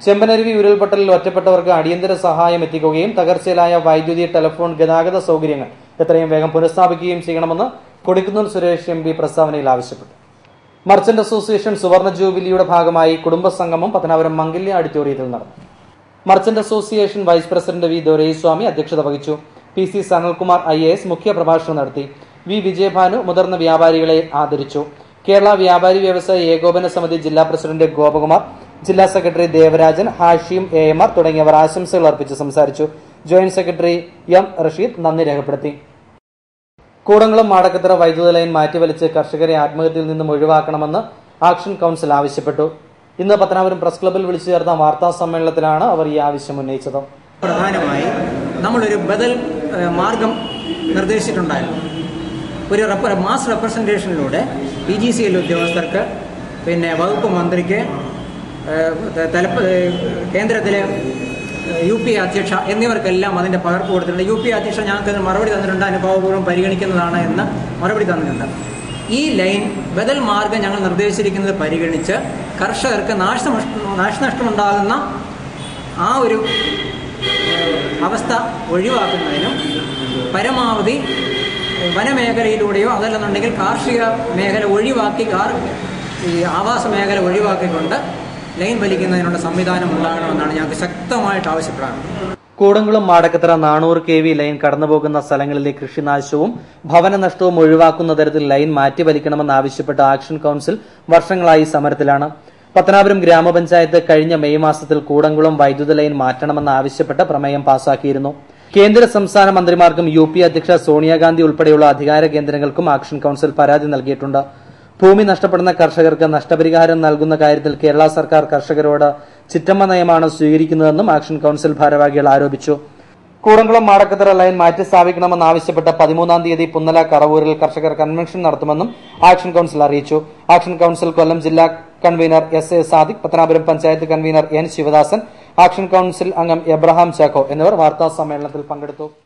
ചെമ്പനരുവി ഉരുൾപൊട്ടലിൽ ഒറ്റപ്പെട്ടവർക്ക് അടിയന്തര സഹായം എത്തിക്കുകയും തകർച്ചയിലായ വൈദ്യുതി ടെലിഫോൺ ഗതാഗത സൗകര്യങ്ങൾ എത്രയും വേഗം പുനഃസ്ഥാപിക്കുകയും ചെയ്യണമെന്ന് കൊടിക്കുന്നിൽ സുരേഷ് എം പി പ്രസ്താവനയിൽ ആവശ്യപ്പെട്ടു മർച്ചന്റ് അസോസിയേഷൻ സുവർണ ജൂബിലിയുടെ ഭാഗമായി കുടുംബസംഗമം പത്തനാപുരം മംഗല്യ ഓഡിറ്റോറിയത്തിൽ നടന്നു merchant association vice president V Doraiswamy അധ്യക്ഷത വഹിച്ചു P C Sanalkumar I A S മുഖ്യ പ്രഭാഷണം നടത്തി വി വിജയഭാനു മുതിർന്ന വ്യാപാരികളെ ആദരിച്ചു കേരള വ്യാപാരി വ്യവസായ ഏകോപന സമിതി ജില്ലാ പ്രസിഡന്റ് ഗോപകുമാർ ജില്ലാ secretary Devarajan Hashim A M R തുടങ്ങിയവർ ആശംസകൾ അർപ്പിച്ച് സംസാരിച്ചു ജോയിന്റ് സെക്രട്ടറി എം റഷീദ് നന്ദി രേഖപ്പെടുത്തി കൂടംകുളം മാടക്കത്തറ വൈദ്യുത ലൈൻ മാറ്റിവലിച്ച് കർഷകരെ ആത്മഹത്യയിൽ നിന്നും ഒഴിവാക്കണമെന്ന് ആക്ഷൻ കൌൺസിൽ ആവശ്യപ്പെട്ടു ഇന്ന് പത്തനാപുരം പ്രസ് ക്ലബ്ബിൽ വിളിച്ചു ചേർന്ന വാർത്താ സമ്മേളനത്തിലാണ് അവർ ഈ ആവശ്യം ഉന്നയിച്ചത് പ്രധാനമായി നമ്മളൊരു ബദൽ ഏഹ്, മാർഗം നിർദ്ദേശിച്ചിട്ടുണ്ടായിരുന്നു ഒരു റെപ്പ മാസ് റെപ്രസെൻറ്റേഷനിലൂടെ പി ജി സി എൽ ഉദ്യോഗസ്ഥർക്ക് പിന്നെ വകുപ്പ് മന്ത്രിക്ക് ഏഹ്, ത- തലപ്പ ഏഹ്, കേന്ദ്രത്തിലെ യു പി അധ്യക്ഷ എന്നിവർക്കെല്ലാം അതിൻ്റെ പകർപ്പ് കൊടുത്തിട്ടുണ്ട് യു പി അധ്യക്ഷ ഞങ്ങൾക്ക് അതിന് മറുപടി തന്നിട്ടുണ്ട് അനുഭാവപൂർവ്വം പരിഗണിക്കുന്നതാണ് എന്ന് മറുപടി തന്നിട്ടുണ്ട് ഈ ലൈൻ ബദൽ മാർഗം ഞങ്ങൾ നിർദ്ദേശിച്ചിരിക്കുന്നത് പരിഗണിച്ച് കർഷകർക്ക് നാശനഷ്ട നാശനഷ്ടമുണ്ടാകുന്ന ആ ഒരു ഏഹ്, അവസ്ഥ ഒഴിവാക്കുന്നതിനും പരമാവധി ഏഹ്, വനമേഖലയിലൂടെയോ അതല്ലെന്നുണ്ടെങ്കിൽ കാർഷിക മേഖല ഒഴിവാക്കി കാർ ഈ ആവാസ മേഖല ഒഴിവാക്കിക്കൊണ്ട് ലൈൻ വലിക്കുന്നതിനുള്ള സംവിധാനം ഉണ്ടാകണമെന്നാണ് ഞങ്ങൾക്ക് ശക്തമായിട്ട് ആവശ്യപ്പെടാറുള്ളത് കൂടംകുളം മാടക്കത്തറ നാനൂറ് കെ വി ലൈൻ കടന്നുപോകുന്ന സ്ഥലങ്ങളിലെ കൃഷിനാശവും ഭവന നഷ്ടവും ഒഴിവാക്കുന്ന തരത്തിൽ ലൈൻ മാറ്റിവലിക്കണമെന്നാവശ്യപ്പെട്ട ആക്ഷൻ കൌൺസിൽ വർഷങ്ങളായി സമരത്തിലാണ് പത്തനാപുരം ഗ്രാമപഞ്ചായത്ത് കഴിഞ്ഞ മെയ് മാസത്തിൽ കൂടംകുളം വൈദ്യുത ലൈൻ മാറ്റണമെന്നാവശ്യപ്പെട്ട പ്രമേയം പാസാക്കിയിരുന്നു കേന്ദ്ര സംസ്ഥാന മന്ത്രിമാർക്കും യു പി അധ്യക്ഷ സോണിയാഗാന്ധി ഉൾപ്പെടെയുള്ള അധികാര കേന്ദ്രങ്ങൾക്കും ആക്ഷൻ കൌൺസിൽ പരാതി നൽകിയിട്ടുണ്ട് ഭൂമി നഷ്ടപ്പെടുന്ന കർഷകർക്ക് നഷ്ടപരിഹാരം നൽകുന്ന കാര്യത്തിൽ കേരള സർക്കാർ കർഷകരോട് ചിറ്റമ്മ നയമാണ് സ്വീകരിക്കുന്നതെന്നും ആക്ഷൻ കൌൺസിൽ ഭാരവാഹികൾ ആരോപിച്ചു കൂടംകുളം മാടക്കത്തറ ലൈൻ മാറ്റി സ്ഥാപിക്കണമെന്ന് ആവശ്യപ്പെട്ട പതിമൂന്നാം തീയതി പുന്നല കറവൂരിൽ കർഷകർ കൺവെൻഷൻ നടത്തുമെന്നും ആക്ഷൻ കൌൺസിൽ അറിയിച്ചു ആക്ഷൻ കൌൺസിൽ കൊല്ലം ജില്ലാ convener S A Sadiq Pathanapuram panchayat convener N Sivadasan action council അംഗം എബ്രഹാം ചാക്കോ എന്നിവർ വാർത്താ സമ്മേളനത്തിൽ പങ്കെടുത്തു